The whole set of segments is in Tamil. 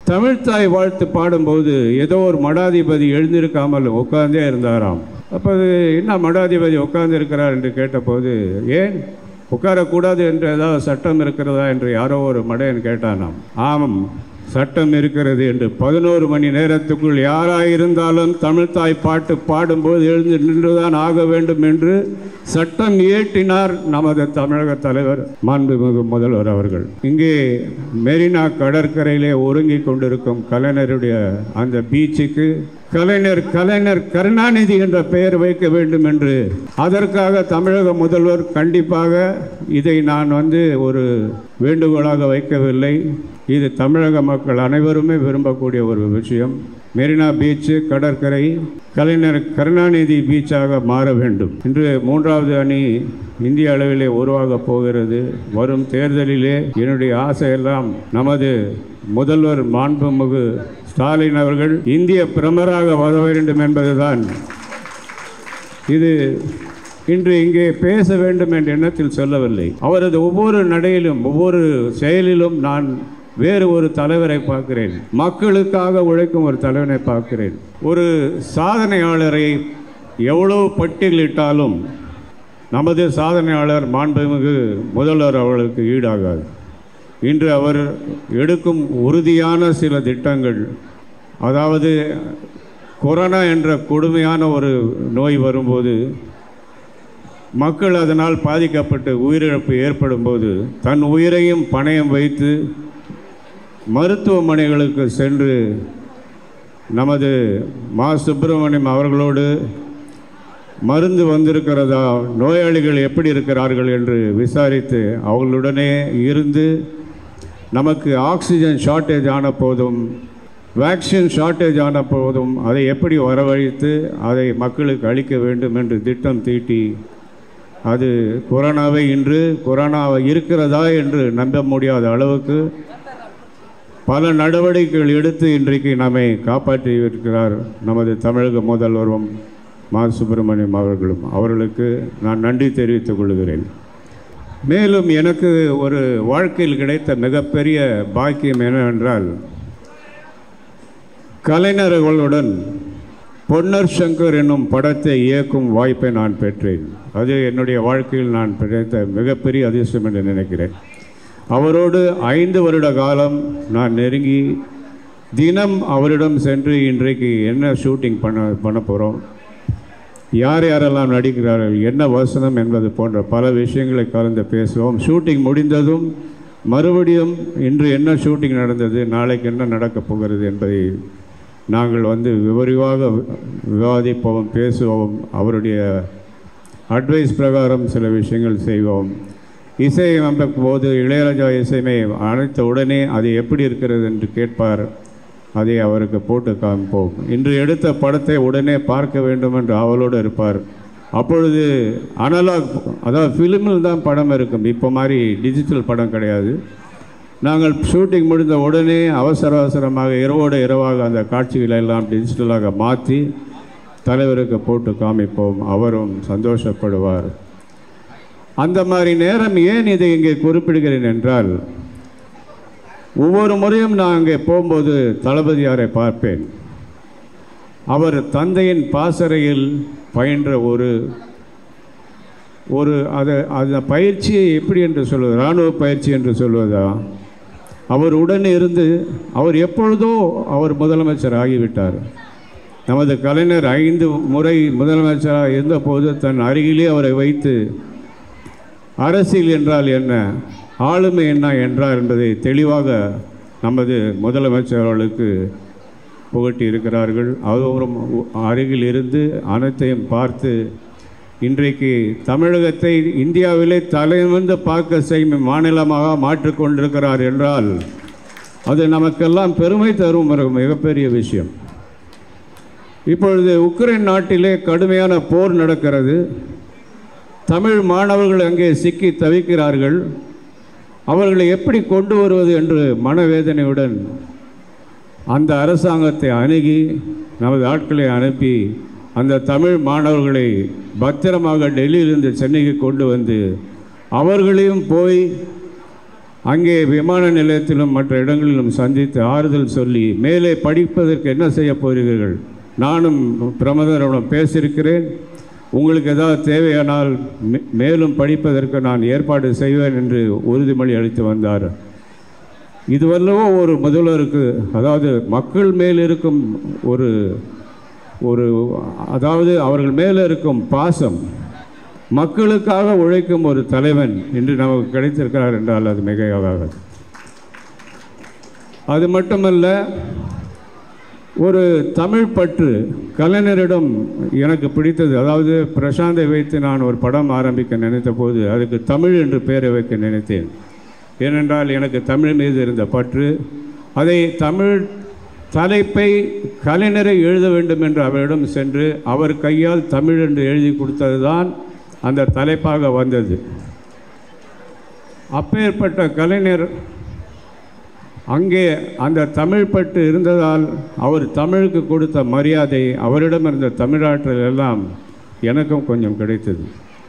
தமிழ்த்தாய் வாழ்த்து பாடும்போது ஏதோ ஒரு மடாதிபதி எழுந்திருக்காமல் உட்கார்ந்தே இருந்தாராம் அப்போ அது என்ன மடாதிபதி உட்கார்ந்து இருக்கிறார் என்று கேட்டபோது ஏன் உட்காரக்கூடாது என்று ஏதாவது சட்டம் இருக்கிறதா என்று யாரோ ஒரு மடையன் கேட்டானாம் ஆமாம் சட்டம் இருக்கிறது என்று பதினோரு மணி நேரத்துக்குள் யாராயிருந்தாலும் தமிழ்த்தாய் பாட்டு பாடும்போது எழுந்து நின்றுதான் ஆக வேண்டும் என்று சட்டம் இயற்றினார் நமது தமிழக தலைவர் மாண்புமிகு முதல்வர் அவர்கள் இங்கே மெரினா கடற்கரையிலே ஒருங்கிக் கொண்டிருக்கும் கலைஞருடைய அந்த பீச்சுக்கு கலைஞர் கலைஞர் கருணாநிதி என்ற பெயர் வைக்க வேண்டும் என்று அதற்காக தமிழக முதல்வர் கண்டிப்பாக இதை நான் வந்து ஒரு வேண்டுகோளாக வைக்கவில்லை இது தமிழக மக்கள் அனைவருமே விரும்பக்கூடிய ஒரு விஷயம் மெரினா பீச்சு கடற்கரை கலைஞர் கருணாநிதி பீச்சாக மாற வேண்டும் இன்று மூன்றாவது அணி இந்திய அளவிலே உருவாக போகிறது வரும் தேர்தலிலே என்னுடைய ஆசையெல்லாம் நமது முதல்வர் மாண்புமிகு ஸ்டாலின் அவர்கள் இந்திய பிரமராக வர வேண்டும் என்பதுதான் இது இன்று இங்கே பேச வேண்டும் என்ற எண்ணத்தில் சொல்லவில்லை அவரது ஒவ்வொரு நடையிலும் ஒவ்வொரு செயலிலும் நான் வேறு ஒரு தலைவரை பார்க்கிறேன் மக்களுக்காக உழைக்கும் ஒரு தலைவனை பார்க்கிறேன் ஒரு சாதனையாளரை எவ்வளவு பட்டியலிட்டாலும் நமது சாதனையாளர் மாண்புமிகு முதல்வர் அவர்களுக்கு ஈடாகாது இன்று அவர் எடுக்கும் உறுதியான சில திட்டங்கள் அதாவது கொரோனா என்ற கொடுமையான ஒரு நோய் வரும்போது மக்கள் அதனால் பாதிக்கப்பட்டு உயிரிழப்பு ஏற்படும் போது தன் உயிரையும் பணயம் வைத்து மருத்துவமனைகளுக்கு சென்று நமது மா சுப்பிரமணியம் அவர்களோடு மருந்து வந்திருக்கிறதா நோயாளிகள் எப்படி இருக்கிறார்கள் என்று விசாரித்து அவர்களுடனே இருந்து நமக்கு ஆக்சிஜன் ஷார்ட்டேஜ் ஆன போதும் வேக்சின் ஷார்ட்டேஜ் ஆன போதும் அதை எப்படி வரவழைத்து அதை மக்களுக்கு அளிக்க வேண்டும் என்று திட்டம் தீட்டி அது கொரோனாவை இன்று கொரோனாவை இருக்கிறதா என்று நம்ப முடியாத அளவுக்கு பல நடவடிக்கைகள் எடுத்து இன்றைக்கு நம்மை காப்பாற்றி இருக்கிறார் நமது தமிழக முதல்வரும் மா சுப்பிரமணியம் அவர்களும் அவர்களுக்கு நான் நன்றி தெரிவித்துக் கொள்கிறேன் மேலும் எனக்கு ஒரு வாழ்க்கையில் கிடைத்த மிகப்பெரிய பாக்கியம் என்னவென்றால் கலைஞர்களுடன் பொன்னர் சங்கர் என்னும் படத்தை இயக்கும் வாய்ப்பை நான் பெற்றேன் அது என்னுடைய வாழ்க்கையில் நான் கிடைத்த மிகப்பெரிய அதிர்ஷ்டம் என்று நினைக்கிறேன் அவரோடு ஐந்து வருட காலம் நான் நெருங்கி தினம் அவரிடம் சென்று இன்றைக்கு என்ன ஷூட்டிங் பண்ண பண்ண போகிறோம் யார் யாரெல்லாம் நடிக்கிறார்கள் என்ன வசனம் என்பது போன்ற பல விஷயங்களை கலந்து பேசுவோம் ஷூட்டிங் முடிந்ததும் மறுபடியும் இன்று என்ன ஷூட்டிங் நடந்தது நாளைக்கு என்ன நடக்கப் போகிறது என்பதை நாங்கள் வந்து விவரிவாக விவாதிப்போம் பேசுவோம் அவருடைய அட்வைஸ் பிரகாரம் சில விஷயங்கள் செய்வோம் இசை அமைக்கும் போது இளையராஜா இசைமை அனைத்த உடனே அது எப்படி இருக்கிறது என்று கேட்பார் அதை அவருக்கு போட்டு காமிப்போம் இன்று எடுத்த படத்தை உடனே பார்க்க வேண்டும் என்று அவளோடு இருப்பார் அப்பொழுது அனலாக் அதாவது ஃபிலிமில் தான் படம் இருக்கும் இப்போ மாதிரி டிஜிட்டல் படம் கிடையாது நாங்கள் ஷூட்டிங் முடிந்த உடனே அவசர அவசரமாக இரவோடு இரவாக அந்த காட்சிகளை எல்லாம் டிஜிட்டலாக மாற்றி தலைவருக்கு போட்டு காமிப்போம் அவரும் சந்தோஷப்படுவார் அந்த மாதிரி நேரம் ஏன் இதை இங்கே குறிப்பிடுகிறேன் என்றால் ஒவ்வொரு முறையும் நான் அங்கே போகும்போது தளபதியாரை பார்ப்பேன் அவர் தந்தையின் பாசறையில் பயின்ற ஒரு ஒரு அதை அந்த பயிற்சியை எப்படி என்று சொல்வது இராணுவ பயிற்சி என்று சொல்வதா அவர் உடனே இருந்து அவர் எப்பொழுதோ அவர் முதலமைச்சர் ஆகிவிட்டார் நமது கலைஞர் ஐந்து முறை முதலமைச்சராக இருந்தபோது தன் அருகிலே அவரை வைத்து அரசியல் என்றால் என்ன ஆளுமை என்ன என்றார் என்பதை தெளிவாக நமது முதலமைச்சர் அவர்களுக்கு புகட்டி இருக்கிறார்கள் அவரும் அருகில் இருந்து அனைத்தையும் பார்த்து இன்றைக்கு தமிழகத்தை இந்தியாவிலே தலைநிமிர்ந்து பார்க்க செய்யும் மாநிலமாக மாற்றிக்கொண்டிருக்கிறார் என்றால் அது நமக்கெல்லாம் பெருமை தரும் ஒரு மிகப்பெரிய விஷயம் இப்பொழுது உக்ரைன் நாட்டிலே கடுமையான போர் நடக்கிறது தமிழ் மாணவர்கள் அங்கே சிக்கி தவிக்கிறார்கள் அவர்களை எப்படி கொண்டு வருவது என்று மனவேதனையுடன் அந்த அரசாங்கத்தை அணுகி நமது ஆட்களை அனுப்பி அந்த தமிழ் மாணவர்களை பத்திரமாக டெல்லியிலிருந்து சென்னைக்கு கொண்டு வந்து அவர்களையும் போய் அங்கே விமான நிலையத்திலும் மற்ற இடங்களிலும் சந்தித்து ஆறுதல் சொல்லி மேலே படிப்பதற்கு என்ன செய்ய போகிறீர்கள் நானும் பிரமதரிடம் பேசியிருக்கிறேன் உங்களுக்கு ஏதாவது தேவையானால் மே- மேலும் படிப்பதற்கு நான் ஏற்பாடு செய்வேன் என்று உறுதிமொழி அளித்து வந்தார் இதுவல்லவோ ஒரு முதல்வருக்கு அதாவது மக்கள் மேல் இருக்கும் ஒரு ஒரு அதாவது அவர்கள் மேலே இருக்கும் பாசம் மக்களுக்காக உழைக்கும் ஒரு தலைவன் இன்று நமக்கு கிடைத்திருக்கிறார் என்றால் அது மிகையாகாது அது மட்டுமல்ல ஒரு தமிழ் பற்று கலைஞரிடம் எனக்கு பிடித்தது அதாவது பிரசாந்தை வைத்து நான் ஒரு படம் ஆரம்பிக்க நினைத்த போது அதுக்கு தமிழ் என்று பெயரை வைக்க நினைத்தேன் ஏனென்றால் எனக்கு தமிழ் மீது இருந்த பற்று அதை தமிழ் தலைப்பை கலைஞரை எழுத வேண்டும் என்று அவரிடம் சென்று அவர் கையால் தமிழ் என்று எழுதி கொடுத்தது தான் அந்த தலைப்பாக வந்தது அப்பேற்பட்ட கலைஞர் அங்கே அந்த தமிழ் பட்டு இருந்ததால் அவர் தமிழுக்கு கொடுத்த மரியாதை அவரிடம் இருந்த தமிழாற்றல் எல்லாம் எனக்கும் கொஞ்சம் கிடைத்தது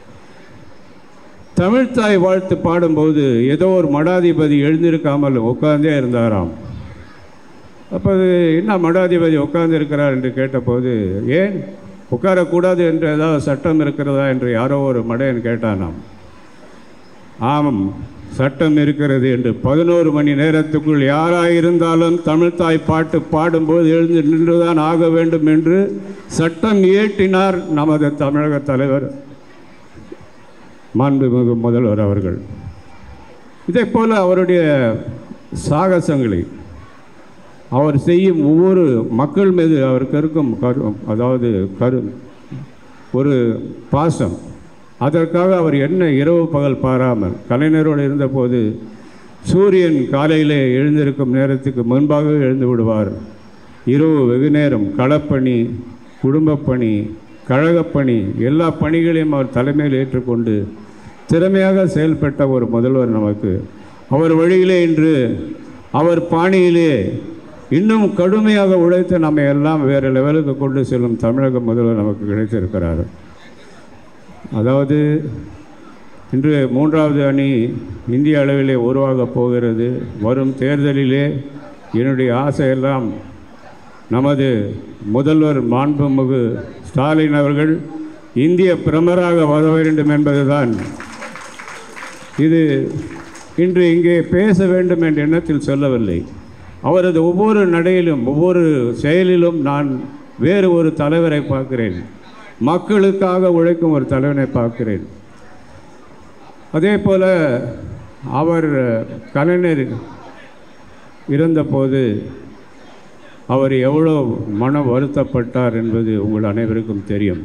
தமிழ்த்தாய் வாழ்த்து பாடும்போது ஏதோ ஒரு மடாதிபதி எழுந்திருக்காமல் உட்கார்ந்தே இருந்தாராம் அப்போ அது என்ன மடாதிபதி உட்கார்ந்து இருக்கிறார் என்று கேட்டபோது ஏன் உட்காரக்கூடாது என்று ஏதாவது சட்டம் இருக்கிறதா என்று யாரோ ஒரு மடையன் கேட்டானாம் ஆமாம் சட்டம் இருக்கிறது என்று பதினோரு மணி நேரத்துக்குள் யாராயிருந்தாலும் தமிழ்த்தாய் பாட்டு பாடும்போது எழுந்து நின்றுதான் ஆக வேண்டும் என்று சட்டம் இயற்றினார் நமது தமிழக தலைவர் மாண்புமிகு முதல்வர் அவர்கள் இதே போல அவருடைய சாகசங்களை அவர் செய்யும் ஒவ்வொரு மக்கள் மீது அவருக்கு இருக்கும் கரு அதாவது கரு ஒரு பாசம் அதற்காக அவர் என்ன இரவு பகல் பாராமல் கலைஞரோடு இருந்தபோது சூரியன் காலையிலே எழுந்திருக்கும் நேரத்துக்கு முன்பாகவே எழுந்து விடுவார் இரவு வெகு நேரம் களப்பணி குடும்பப்பணி கழகப்பணி எல்லா பணிகளையும் அவர் தலைமையில் ஏற்றுக்கொண்டு திறமையாக செயல்பட்ட ஒரு முதல்வர் நமக்கு அவர் வழியிலே இன்று அவர் பாணியிலே இன்னும் கடுமையாக உழைத்து நம்மை எல்லாம் வேறு லெவலுக்கு கொண்டு செல்லும் தமிழக முதல்வர் நமக்கு கிடைத்திருக்கிறார் அதாவது இன்று மூன்றாவது அணி இந்திய அளவிலே உருவாகப் போகிறது வரும் தேர்தலிலே என்னுடைய ஆசையெல்லாம் நமது முதல்வர் மாண்புமிகு ஸ்டாலின் அவர்கள் இந்திய பிரமராக வர வேண்டும் என்பதுதான் இது இன்று இங்கே பேச வேண்டும் என்ற எண்ணத்தில் சொல்லவில்லை அவரது ஒவ்வொரு நடையிலும் ஒவ்வொரு செயலிலும் நான் வேறு ஒரு தலைவரை பார்க்கிறேன் மக்களுக்காக உழைக்கும் ஒரு தலைவனை பார்க்கிறேன் அதே போல அவர் கலைஞர் இருந்தபோது அவர் எவ்வளோ மன வருத்தப்பட்டார் என்பது உங்கள் அனைவருக்கும் தெரியும்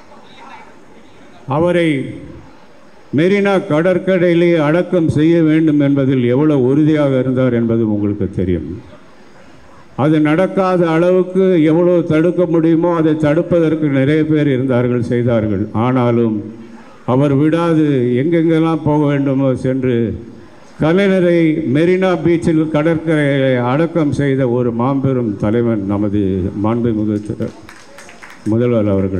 அவரை மெரினா கடற்கரையிலே அடக்கம் செய்ய வேண்டும் என்பதில் எவ்வளவு உறுதியாக இருந்தார் என்பது உங்களுக்கு தெரியும் அது நடக்காத அளவுக்கு எவ்வளவு தடுக்க முடியுமோ அதை தடுப்பதற்கு நிறைய பேர் இருந்தார்கள் செய்தார்கள் ஆனாலும் அவர் விடாது எங்கெங்கெல்லாம் போக வேண்டுமோ சென்று கலைஞரை மெரினா பீச்சில் கடற்கரையை அடக்கம் செய்த ஒரு மாபெரும் தலைவன் நமது மாண்புமிகு திரு- முதல்வர் அவர்கள்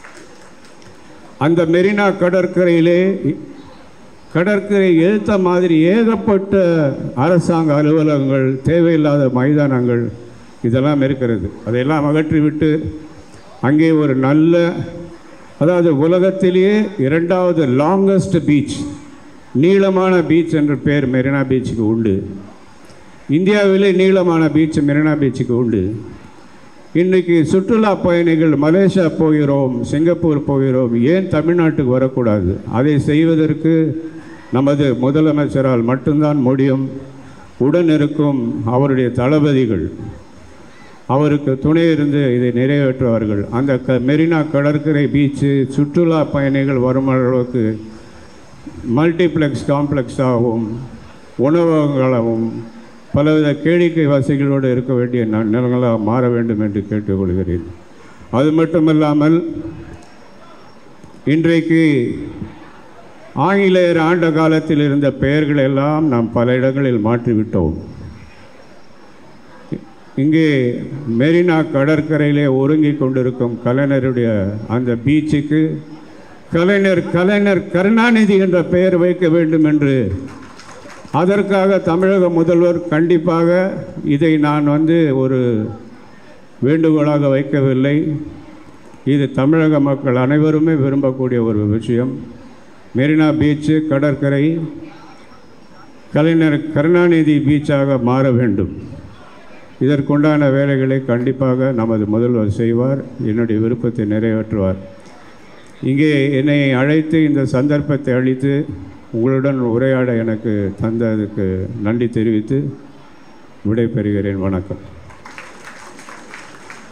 அந்த மெரினா கடற்கரையிலே கடற்கரை எழுத்த மாதிரி ஏகப்பட்ட அரசாங்க அலுவலகங்கள் தேவையில்லாத மைதானங்கள் இதெல்லாம் இருக்கிறது அதையெல்லாம் அகற்றிவிட்டு அங்கே ஒரு நல்ல அதாவது உலகத்திலேயே இரண்டாவது லாங்கஸ்ட் பீச் நீளமான பீச் என்ற பெயர் மெரினா பீச்சுக்கு உண்டு இந்தியாவிலே நீளமான பீச் மெரினா பீச்சுக்கு உண்டு இன்றைக்கி சுற்றுலா பயணிகள் மலேசியா போகிறோம் சிங்கப்பூர் போகிறோம் ஏன் தமிழ்நாட்டுக்கு வரக்கூடாது அதை செய்வதற்கு நமது முதலமைச்சரால் மட்டும்தான் முடியும் உடன் இருக்கும் அவருடைய தளபதிகள் அவருக்கு துணை இருந்து இதை நிறைவேற்றுவார்கள் அந்த க மெரினா கடற்கரை பீச்சு சுற்றுலா பயணிகள் வரும் அளவுக்கு மல்டிப்ளெக்ஸ் காம்ப்ளெக்ஸாகவும் உணவகங்களாகவும் பலவித கேளிக்கை வசதிகளோடு இருக்க வேண்டிய ந- நிலங்களாக மாற வேண்டும் என்று கேட்டுக்கொள்கிறேன் அது மட்டுமல்லாமல் இன்றைக்கு ஆங்கிலேயர் ஆண்ட காலத்தில் இருந்த பெயர்களை எல்லாம் நாம் பல இடங்களில் மாற்றிவிட்டோம் இங்கே மெரினா கடற்கரையிலே ஒருங்கிக் கொண்டிருக்கும் கலைஞருடைய அந்த பீச்சுக்கு கலைஞர் கலைஞர் கருணாநிதி என்ற பெயர் வைக்க வேண்டும் என்று அதற்காக தமிழக முதல்வர் கண்டிப்பாக இதை நான் வந்து ஒரு வேண்டுகோளாக வைக்கவில்லை இது தமிழக மக்கள் அனைவருமே விரும்பக்கூடிய ஒரு விஷயம் மெரினா பீச்சு கடற்கரை கலைஞர் கருணாநிதி பீச்சாக மாற வேண்டும் இதற்குண்டான வேலைகளை கண்டிப்பாக நமது முதல்வர் செய்வார் என்னுடைய விருப்பத்தை நிறைவேற்றுவார் இங்கே என்னை அழைத்து இந்த சந்தர்ப்பத்தை அளித்து உங்களுடன் உரையாட எனக்கு தந்ததுக்கு நன்றி தெரிவித்து விடைபெறுகிறேன் வணக்கம்